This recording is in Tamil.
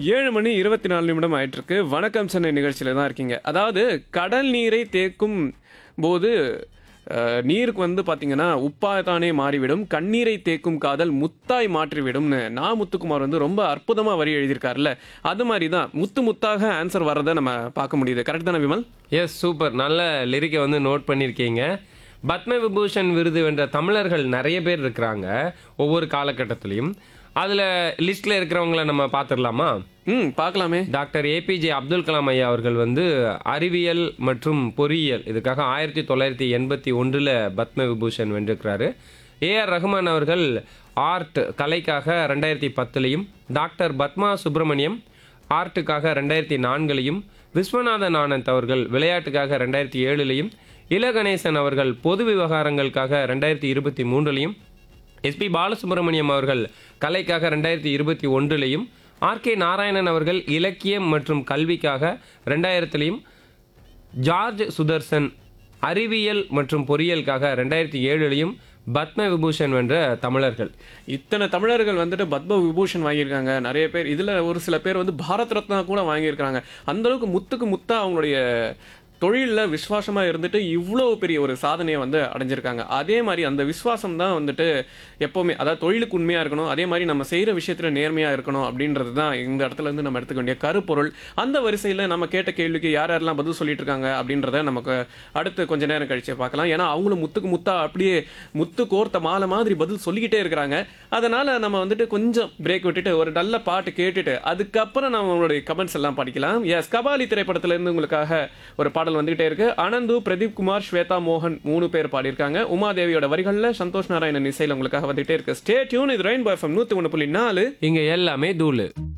ஏழு மணி இருபத்தி நாலு நிமிடம் ஆயிட்டிருக்கு வணக்கம் சென்னை நிகழ்ச்சியில் தான் இருக்கீங்க அதாவது கடல் நீரை தேக்கும் போது அஹ், நீருக்கு வந்து பார்த்தீங்கன்னா உப்பாய்தானே மாறிவிடும் கண்ணீரை தேக்கும் காதல் முத்தாய் மாற்றிவிடும்னு நான் முத்துக்குமார் வந்து ரொம்ப அற்புதமாக வரி எழுதியிருக்காருல்ல அது மாதிரி தான் முத்து முத்தாக ஆன்சர் வர்றதை நம்ம பார்க்க முடியுது கரெக்ட் தானே விமல் எஸ் சூப்பர் நல்ல லிரிக்கை வந்து நோட் பண்ணியிருக்கீங்க பத்ம விபூஷன் விருது வென்ற தமிழர்கள் நிறைய பேர் இருக்கிறாங்க ஒவ்வொரு காலகட்டத்திலையும் அதில் லிஸ்ட்டில் இருக்கிறவங்கள நம்ம பார்த்துடலாமா ம் பார்க்கலாமே டாக்டர் ஏபிஜே அப்துல் கலாம் ஐயா அவர்கள் வந்து அறிவியல் மற்றும் பொறியியல் இதுக்காக ஆயிரத்தி தொள்ளாயிரத்தி எண்பத்தி ஒன்றில் பத்ம விபூஷன் வென்றிருக்கிறாரு ஏஆர் ரஹ்மான் அவர்கள் ஆர்ட் கலைக்காக ரெண்டாயிரத்தி பத்துலையும் டாக்டர் பத்மா சுப்பிரமணியம் ஆர்ட்டுக்காக ரெண்டாயிரத்தி நான்குலையும் விஸ்வநாதன் ஆனந்த் அவர்கள் விளையாட்டுக்காக ரெண்டாயிரத்தி ஏழுலையும் இலகணேசன் அவர்கள் பொது விவகாரங்களுக்காக ரெண்டாயிரத்தி இருபத்தி மூன்றுலையும் எஸ்பி பாலசுப்ரமணியம் அவர்கள் கலைக்காக ரெண்டாயிரத்தி இருபத்தி ஒன்றுலையும் ஆர்கே நாராயணன் அவர்கள் இலக்கியம் மற்றும் கல்விக்காக ரெண்டாயிரத்துலையும் ஜார்ஜ் சுதர்சன் அறிவியல் மற்றும் பொறியியலுக்காக ரெண்டாயிரத்தி ஏழுலையும் பத்ம விபூஷன் வென்ற தமிழர்கள் இத்தனை தமிழர்கள் வந்துட்டு பத்ம விபூஷன் வாங்கியிருக்காங்க நிறைய பேர் இதில் ஒரு சில பேர் வந்து பாரத் ரத்னா கூட வாங்கியிருக்காங்க அந்த அளவுக்கு முத்துக்கு முத்தா அவங்களுடைய தொழிலில் விசுவாசமாக இருந்துட்டு இவ்வளோ பெரிய ஒரு சாதனையை வந்து அடைஞ்சிருக்காங்க அதே மாதிரி அந்த விசுவாசம் தான் வந்துட்டு எப்போவுமே அதாவது தொழிலுக்கு உண்மையாக இருக்கணும் அதே மாதிரி நம்ம செய்கிற விஷயத்தில் நேர்மையாக இருக்கணும் அப்படின்றது தான் இந்த இடத்துல இருந்து நம்ம எடுத்துக்க வேண்டிய கருப்பொருள் அந்த வரிசையில் நம்ம கேட்ட கேள்விக்கு யார் யாரெல்லாம் பதில் சொல்லிட்டு இருக்காங்க அப்படின்றத நமக்கு அடுத்து கொஞ்ச நேரம் கழிச்சு பார்க்கலாம் ஏன்னா அவங்களும் முத்துக்கு முத்தா அப்படியே முத்து கோர்த்த மாலை மாதிரி பதில் சொல்லிக்கிட்டே இருக்கிறாங்க அதனால நம்ம வந்துட்டு கொஞ்சம் பிரேக் விட்டுட்டு ஒரு நல்ல பாட்டு கேட்டுட்டு அதுக்கப்புறம் நம்ம நம்மளுடைய கமெண்ட்ஸ் எல்லாம் படிக்கலாம் எஸ் கபாலி திரைப்படத்துல இருந்து உங்களுக்காக ஒரு பாடல் வந்துகிட்டே இருக்கு அனந்து பிரதீப் குமார் ஸ்வேதா மோகன் மூணு பேர் பாடியிருக்காங்க உமாதேவியோட வரிகளில் சந்தோஷ் நாராயணன் இசையில் உங்களுக்காக வந்துகிட்டே இருக்கு ஸ்டே டியூன் இது ரெயின் பாய் நூற்றி ஒன்று புள்ளி நாலு இங்கே எல்லாமே தூளு